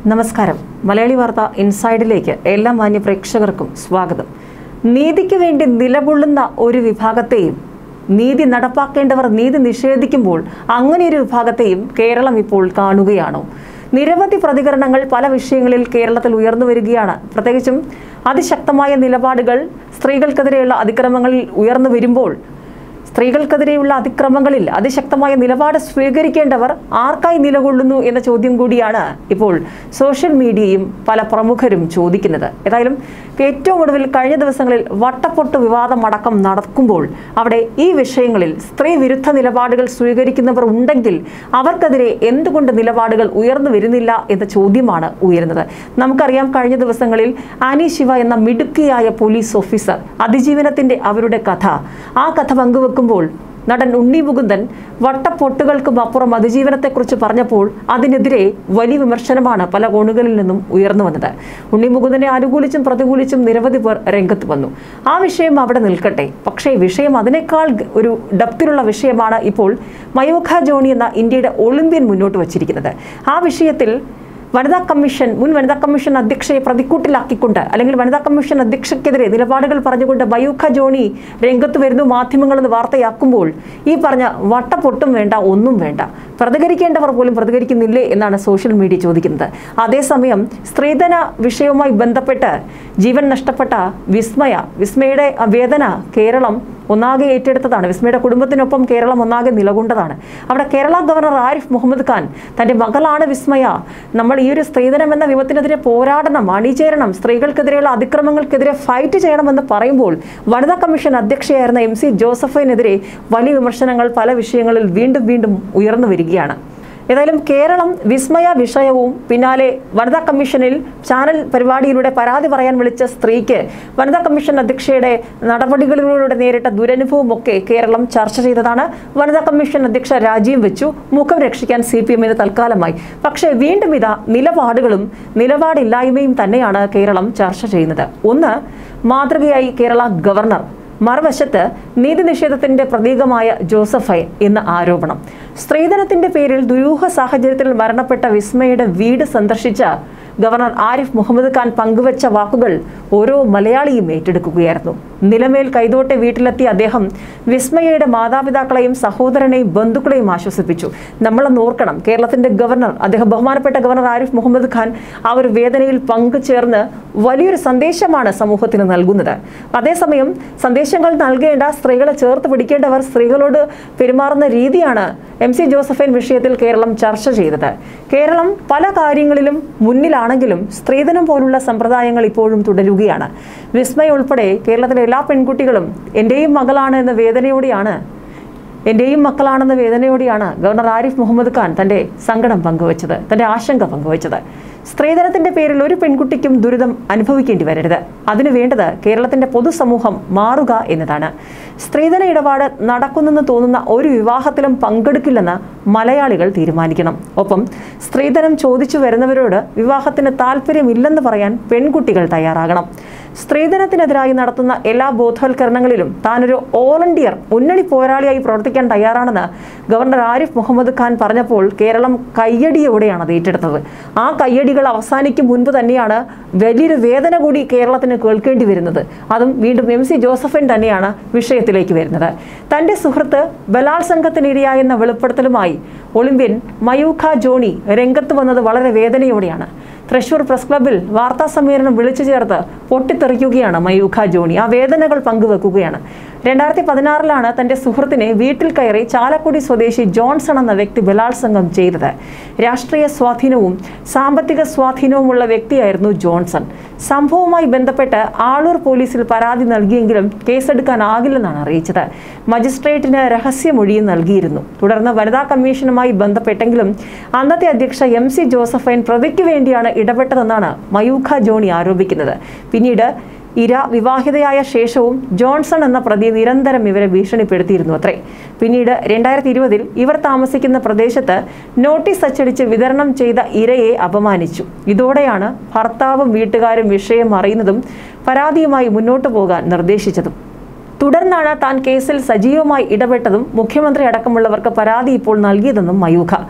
നമസ്കാരം മലയാളി വാർത്ത ഇൻസൈഡിലേക്ക് എല്ലാ മാന്യ പ്രേക്ഷകർക്കും സ്വാഗതം നീതിക്ക് വേണ്ടി നിലകൊള്ളുന്ന ഒരു വിഭാഗത്തെയും നീതി നടപ്പാക്കേണ്ടവർ നീതി നിഷേധിക്കുമ്പോൾ അങ്ങനെ ഒരു വിഭാഗത്തെയും കേരളം ഇപ്പോൾ കാണുകയാണോ നിരവധി പ്രതികരണങ്ങൾ പല വിഷയങ്ങളിൽ കേരളത്തിൽ ഉയർന്നു വരികയാണ് പ്രത്യേകിച്ചും അതിശക്തമായ നിലപാടുകൾ സ്ത്രീകൾക്കെതിരെയുള്ള അതിക്രമങ്ങളിൽ ഉയർന്നു വരുമ്പോൾ സ്ത്രീകൾക്കെതിരെയുള്ള അതിക്രമങ്ങളിൽ അതിശക്തമായ നിലപാട് സ്വീകരിക്കേണ്ടവർ ആർക്കായി നിലകൊള്ളുന്നു എന്ന ചോദ്യം കൂടിയാണ് ഇപ്പോൾ സോഷ്യൽ മീഡിയയും പല പ്രമുഖരും ചോദിക്കുന്നത് ഏതായാലും ഏറ്റവും ഒടുവിൽ കഴിഞ്ഞ ദിവസങ്ങളിൽ വട്ടപ്പൊട്ട് വിവാദം അടക്കം നടക്കുമ്പോൾ അവിടെ ഈ വിഷയങ്ങളിൽ സ്ത്രീ വിരുദ്ധ നിലപാടുകൾ സ്വീകരിക്കുന്നവർ ഉണ്ടെങ്കിൽ അവർക്കെതിരെ എന്തുകൊണ്ട് നിലപാടുകൾ ഉയർന്നു വരുന്നില്ല എന്ന ചോദ്യമാണ് ഉയരുന്നത് നമുക്കറിയാം കഴിഞ്ഞ ദിവസങ്ങളിൽ ആനി ശിവ എന്ന മിടുക്കിയായ പോലീസ് ഓഫീസർ അതിജീവനത്തിന്റെ അവരുടെ കഥ ആ കഥ പങ്കുവെക്കുമ്പോൾ നടൻ ഉണ്ണി മുകുന്ദൻ വട്ടപ്പൊട്ടുകൾക്കും അപ്പുറം അതിജീവനത്തെക്കുറിച്ച് പറഞ്ഞപ്പോൾ അതിനെതിരെ വലിയ വിമർശനമാണ് പല കോണുകളിൽ നിന്നും ഉയർന്നു വന്നത് ഉണ്ണി മുകുന്ദനെ അനുകൂലിച്ചും പ്രതികൂലിച്ചും നിരവധി പേർ രംഗത്ത് വന്നു ആ വിഷയം അവിടെ നിൽക്കട്ടെ പക്ഷേ വിഷയം അതിനേക്കാൾ ഗ- ഒരു ഡപ്തിലുള്ള വിഷയമാണ് ഇപ്പോൾ മയൂഖ ജോണി എന്ന ഇന്ത്യയുടെ ഒളിമ്പ്യൻ മുന്നോട്ട് വച്ചിരിക്കുന്നത് ആ വിഷയത്തിൽ വനിതാ കമ്മീഷൻ മുൻ വനിതാ കമ്മീഷൻ അധ്യക്ഷയെ പ്രതിക്കൂട്ടിലാക്കിക്കൊണ്ട് അല്ലെങ്കിൽ വനിതാ കമ്മീഷൻ അധ്യക്ഷയ്ക്കെതിരെ നിലപാടുകൾ പറഞ്ഞുകൊണ്ട് മയൂഖ ജോണി രംഗത്ത് വരുന്നു മാധ്യമങ്ങളെന്ന് വാർത്തയാക്കുമ്പോൾ ഈ പറഞ്ഞ വട്ടപ്പൊട്ടും വേണ്ട ഒന്നും വേണ്ട പ്രതികരിക്കേണ്ടവർ പോലും പ്രതികരിക്കുന്നില്ലേ എന്നാണ് സോഷ്യൽ മീഡിയ ചോദിക്കുന്നത് അതേസമയം സ്ത്രീധന വിഷയവുമായി ബന്ധപ്പെട്ട് ജീവൻ നഷ്ടപ്പെട്ട വിസ്മയ വിസ്മയുടെ ആ വേദന കേരളം ഒന്നാകെ ഏറ്റെടുത്തതാണ് വിസ്മയുടെ കുടുംബത്തിനൊപ്പം കേരളം ഒന്നാകെ നിലകൊണ്ടതാണ് അവിടെ കേരള ഗവർണർ ആരിഫ് മുഹമ്മദ് ഖാൻ തന്റെ മകളാണ് വിസ്മയ നമ്മൾ ഈ ഒരു സ്ത്രീധനം എന്ന വിപത്തിനെതിരെ പോരാടണം അണിചേരണം സ്ത്രീകൾക്കെതിരെയുള്ള അതിക്രമങ്ങൾക്കെതിരെ ഫൈറ്റ് ചെയ്യണമെന്ന് പറയുമ്പോൾ വനിതാ കമ്മീഷൻ അധ്യക്ഷയായിരുന്ന എം സി ജോസഫിനെതിരെ വലിയ വിമർശനങ്ങൾ പല വിഷയങ്ങളിൽ വീണ്ടും വീണ്ടും ഉയർന്നു വരികയാണ് ഏതായാലും കേരളം വിസ്മയ വിഷയവും പിന്നാലെ വനിതാ കമ്മീഷനിൽ ചാനൽ പരിപാടിയിലൂടെ പരാതി പറയാൻ വിളിച്ച സ്ത്രീക്ക് വനിതാ കമ്മീഷൻ അധ്യക്ഷയുടെ നടപടികളിലൂടെ നേരിട്ട ദുരനുഭവം ഒക്കെ കേരളം ചർച്ച ചെയ്തതാണ് വനിതാ കമ്മീഷൻ അധ്യക്ഷ രാജിയും വെച്ചു മുഖം രക്ഷിക്കാൻ സി പി എമ്മിന് തൽക്കാലമായി പക്ഷേ വീണ്ടും ഇതാ നിലപാടുകളും നിലപാടില്ലായ്മയും തന്നെയാണ് കേരളം ചർച്ച ചെയ്യുന്നത് ഒന്ന് മാതൃകയായി കേരള ഗവർണർ മറുവശത്ത് നീതി നിഷേധത്തിന്റെ പ്രതീകമായ ജോസഫൈ എന്ന ആരോപണം സ്ത്രീധനത്തിന്റെ പേരിൽ ദുരൂഹ സാഹചര്യത്തിൽ മരണപ്പെട്ട വിസ്മയുടെ വീട് സന്ദർശിച്ച ഗവർണർ ആരിഫ് മുഹമ്മദ് ഖാൻ പങ്കുവച്ച വാക്കുകൾ ഓരോ മലയാളിയും ഏറ്റെടുക്കുകയായിരുന്നു നിലമേൽ കൈതോട്ടെ വീട്ടിലെത്തിയ അദ്ദേഹം വിസ്മയയുടെ മാതാപിതാക്കളെയും സഹോദരനെയും ബന്ധുക്കളെയും ആശ്വസിപ്പിച്ചു നമ്മളൊന്ന് ഓർക്കണം കേരളത്തിന്റെ ഗവർണർ അദ്ദേഹം ബഹുമാനപ്പെട്ട ഗവർണർ ആരിഫ് മുഹമ്മദ് ഖാൻ ആ ഒരു വേദനയിൽ പങ്കുചേർന്ന് വലിയൊരു സന്ദേശമാണ് സമൂഹത്തിന് നൽകുന്നത് അതേസമയം സന്ദേശങ്ങൾ നൽകേണ്ട സ്ത്രീകളെ ചേർത്ത് പിടിക്കേണ്ടവർ സ്ത്രീകളോട് പെരുമാറുന്ന രീതിയാണ് എം സി ജോസഫൈൻ വിഷയത്തിൽ കേരളം ചർച്ച ചെയ്തത് കേരളം പല കാര്യങ്ങളിലും മുന്നിലാണെങ്കിലും സ്ത്രീധനം പോലുള്ള സമ്പ്രദായങ്ങൾ ഇപ്പോഴും തുടരുകയാണ് വിസ്മയ ഉൾപ്പെടെ കേരളത്തിലെ എല്ലാ പെൺകുട്ടികളും എൻ്റെയും മകളാണ് എന്ന വേദനയോടെയാണ് എൻ്റെയും മക്കളാണെന്ന വേദനയോടെയാണ് ഗവർണർ ആരിഫ് മുഹമ്മദ് ഖാൻ തൻ്റെ സങ്കടം പങ്കുവച്ചത് തൻ്റെ ആശങ്ക പങ്കുവച്ചത് സ്ത്രീധനത്തിന്റെ പേരിൽ ഒരു പെൺകുട്ടിക്കും ദുരിതം അനുഭവിക്കേണ്ടി വരരുത് അതിനു വേണ്ടത് കേരളത്തിന്റെ പൊതുസമൂഹം മാറുക എന്നതാണ് സ്ത്രീധന ഇടപാട് നടക്കുന്നെന്ന് തോന്നുന്ന ഒരു വിവാഹത്തിലും പങ്കെടുക്കില്ലെന്ന് മലയാളികൾ തീരുമാനിക്കണം ഒപ്പം സ്ത്രീധനം ചോദിച്ചു വരുന്നവരോട് വിവാഹത്തിന് താല്പര്യമില്ലെന്ന് പറയാൻ പെൺകുട്ടികൾ തയ്യാറാകണം സ്ത്രീധനത്തിനെതിരായി നടത്തുന്ന എല്ലാ ബോധവൽക്കരണങ്ങളിലും താനൊരു ഓൾ ഇന്ത്യർ മുന്നണി പോരാളിയായി പ്രവർത്തിക്കാൻ തയ്യാറാണെന്ന് ഗവർണർ ആരിഫ് മുഹമ്മദ് ഖാൻ പറഞ്ഞപ്പോൾ കേരളം കയ്യടിയോടെയാണ് അത് ഏറ്റെടുത്തത് ആ കയ്യടികൾ അവസാനിക്കും മുൻപ് തന്നെയാണ് വലിയൊരു വേദന കൂടി കേരളത്തിന് കേൾക്കേണ്ടി വരുന്നത് അതും വീണ്ടും എം സി ജോസഫിൻ തന്നെയാണ് വിഷയത്തിലേക്ക് വരുന്നത് തന്റെ സുഹൃത്ത് ബലാത്സംഗത്തിനിരയായെന്ന വെളിപ്പെടുത്തലുമായി ഒളിമ്പ്യൻ മയൂഖ ജോണി രംഗത്ത് വന്നത് വളരെ വേദനയോടെയാണ് തൃശൂർ പ്രസ് ക്ലബ്ബിൽ വാർത്താ സമ്മേളനം വിളിച്ചു ചേർത്ത് പൊട്ടിത്തെറിക്കുകയാണ് മയൂഖ ജോണി ആ വേദനകൾ പങ്കുവെക്കുകയാണ് രണ്ടായിരത്തി പതിനാറിലാണ് തന്റെ സുഹൃത്തിനെ വീട്ടിൽ കയറി ചാലക്കുടി സ്വദേശി ജോൺസൺ എന്ന വ്യക്തി ബലാത്സംഗം ചെയ്തത് രാഷ്ട്രീയ സ്വാധീനവും സാമ്പത്തിക സ്വാധീനവുമുള്ള വ്യക്തിയായിരുന്നു ജോൺസൺ സംഭവവുമായി ബന്ധപ്പെട്ട് ആളൂർ പോലീസിൽ പരാതി നൽകിയെങ്കിലും കേസെടുക്കാനാകില്ലെന്നാണ് അറിയിച്ചത് മജിസ്ട്രേറ്റിന് രഹസ്യമൊഴിയും നൽകിയിരുന്നു തുടർന്ന് വനിതാ കമ്മീഷനുമായി ബന്ധപ്പെട്ടെങ്കിലും അന്നത്തെ അധ്യക്ഷ എം സി ജോസഫൈൻ പ്രതിക്ക് വേണ്ടിയാണ് ഇടപെട്ടതെന്നാണ് മയൂഖ ജോണി ആരോപിക്കുന്നത് പിന്നീട് ഇര വിവാഹിതയായ ശേഷവും ജോൺസൺ എന്ന പ്രതി നിരന്തരം ഇവരെ ഭീഷണിപ്പെടുത്തിയിരുന്നു അത്രേ പിന്നീട് രണ്ടായിരത്തി ഇരുപതിൽ ഇവർ താമസിക്കുന്ന പ്രദേശത്ത് നോട്ടീസ് അച്ചടിച്ച് വിതരണം ചെയ്ത ഇരയെ അപമാനിച്ചു ഇതോടെയാണ് ഭർത്താവും വീട്ടുകാരും വിഷയം അറിയുന്നതും പരാതിയുമായി മുന്നോട്ടു പോകാൻ നിർദ്ദേശിച്ചതും തുടർന്നാണ് താൻ കേസിൽ സജീവമായി ഇടപെട്ടതും മുഖ്യമന്ത്രി അടക്കമുള്ളവർക്ക് പരാതി ഇപ്പോൾ നൽകിയതെന്നും മയൂഖ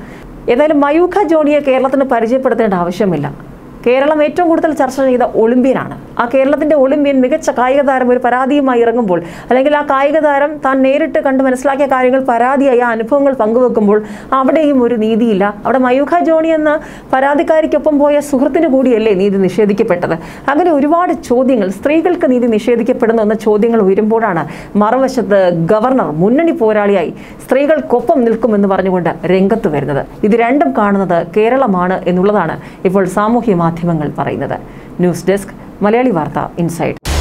ഏതായാലും മയൂഖ ജോണിയെ കേരളത്തിന് പരിചയപ്പെടുത്തേണ്ട ആവശ്യമില്ല കേരളം ഏറ്റവും കൂടുതൽ ചർച്ച ചെയ്ത ഒളിമ്പ്യനാണ് ആ കേരളത്തിന്റെ ഒളിമ്പ്യൻ മികച്ച കായിക താരം ഒരു പരാതിയുമായി ഇറങ്ങുമ്പോൾ അല്ലെങ്കിൽ ആ കായിക താരം താൻ നേരിട്ട് കണ്ട് മനസ്സിലാക്കിയ കാര്യങ്ങൾ പരാതിയായി ആ അനുഭവങ്ങൾ പങ്കുവെക്കുമ്പോൾ അവിടെയും ഒരു നീതിയില്ല അവിടെ മയൂഖ ജോണി എന്ന പരാതിക്കാരിക്കൊപ്പം പോയ സുഹൃത്തിന് കൂടിയല്ലേ നീതി നിഷേധിക്കപ്പെട്ടത് അങ്ങനെ ഒരുപാട് ചോദ്യങ്ങൾ സ്ത്രീകൾക്ക് നീതി നിഷേധിക്കപ്പെടുന്നു എന്ന ചോദ്യങ്ങൾ ഉയരുമ്പോഴാണ് മറുവശത്ത് ഗവർണർ മുന്നണി പോരാളിയായി സ്ത്രീകൾക്കൊപ്പം നിൽക്കുമെന്ന് പറഞ്ഞുകൊണ്ട് രംഗത്ത് വരുന്നത് ഇത് രണ്ടും കാണുന്നത് കേരളമാണ് എന്നുള്ളതാണ് ഇപ്പോൾ സാമൂഹ്യ മാധ്യമങ്ങൾ പറയുന്നത് ന്യൂസ് ഡെസ്ക് മലയാളി വാർത്ത ഇൻസൈഡ്